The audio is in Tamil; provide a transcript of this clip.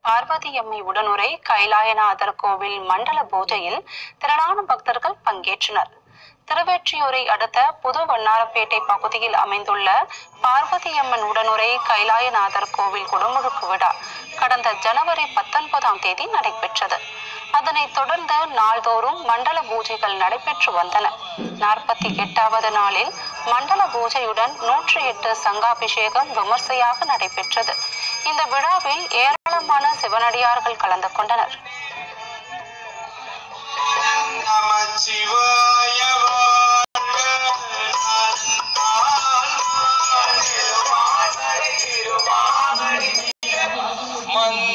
பார்வதியம்மை உடனுரை கைலாயநாதர் கோவில் மண்டல பூஜையில் திரளான பக்தர்கள் பங்கேற்றனர் திருவெற்றியூரை அடுத்த புது வண்ணாரப்பேட்டை பகுதியில் அமைந்துள்ள பார்வதியம்மன் உடனுரை கைலாயநாதர் கோவில் குடமுழுக்கு விழா கடந்த ஜனவரி பத்தொன்பதாம் தேதி நடைபெற்றது அதனைத் தொடர்ந்து நாள்தோறும் மண்டல பூஜைகள் நடைபெற்று வந்தன நாற்பத்தி எட்டாவது நாளில் மண்டல பூஜையுடன் நூற்றி எட்டு சங்காபிஷேகம் விமர்சையாக நடைபெற்றது இந்த விழாவில் ஏராளமான சிவனடியார்கள் கலந்து கொண்டனர் நமச்சிவாய வாழ்க மந்திர